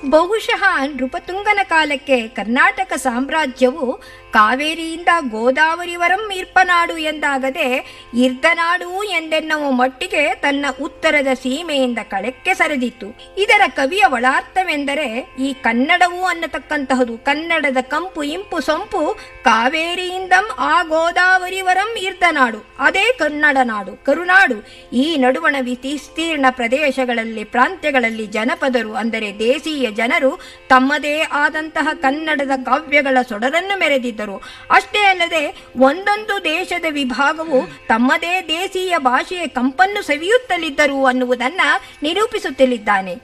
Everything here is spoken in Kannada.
ಬಹುಶಃ ನೃಪತುಂಗನ ಕಾಲಕ್ಕೆ ಕರ್ನಾಟಕ ಸಾಮ್ರಾಜ್ಯವು ಕಾವೇರಿಯಿಂದ ಗೋದಾವರಿವರಂ ಇರ್ಪನಾಡು ಎಂದಾಗದೆ ಇರ್ದನಾಡು ಎಂದೆನ್ನುವ ಮಟ್ಟಿಗೆ ತನ್ನ ಉತ್ತರದ ಸೀಮೆಯಿಂದ ಕಳೆಕ್ಕೆ ಸರಿದಿತ್ತು ಇದರ ಕವಿಯ ಒಳಾರ್ಥವೆಂದರೆ ಈ ಕನ್ನಡವು ಅನ್ನತಕ್ಕಂತಹದು ಕನ್ನಡದ ಕಂಪು ಇಂಪು ಸೊಂಪು ಕಾವೇರಿಯಿಂದಂ ಆ ಗೋದಾವರಿವರಂ ಇರ್ದನಾಡು ಅದೇ ಕನ್ನಡ ನಾಡು ಕರುನಾಡು ಈ ನಡುವಣ ವಿಸ್ತೀರ್ಣ ಪ್ರದೇಶಗಳಲ್ಲಿ ಪ್ರಾಂತ್ಯಗಳಲ್ಲಿ ಜನಪದರು ಅಂದರೆ ದೇಶೀಯ ಜನರು ತಮ್ಮದೇ ಆದಂತಹ ಕನ್ನಡದ ಕಾವ್ಯಗಳ ಸೊಡರನ್ನು ಮೆರೆದಿದ್ದರು ಅಷ್ಟೇ ಅಲ್ಲದೆ ಒಂದೊಂದು ದೇಶದ ವಿಭಾಗವು ತಮ್ಮದೇ ದೇಶೀಯ ಭಾಷೆಯ ಕಂಪನ್ನು ಸವಿಯುತ್ತಲಿದ್ದರು ಅನ್ನುವುದನ್ನ ನಿರೂಪಿಸುತ್ತಲಿದ್ದಾನೆ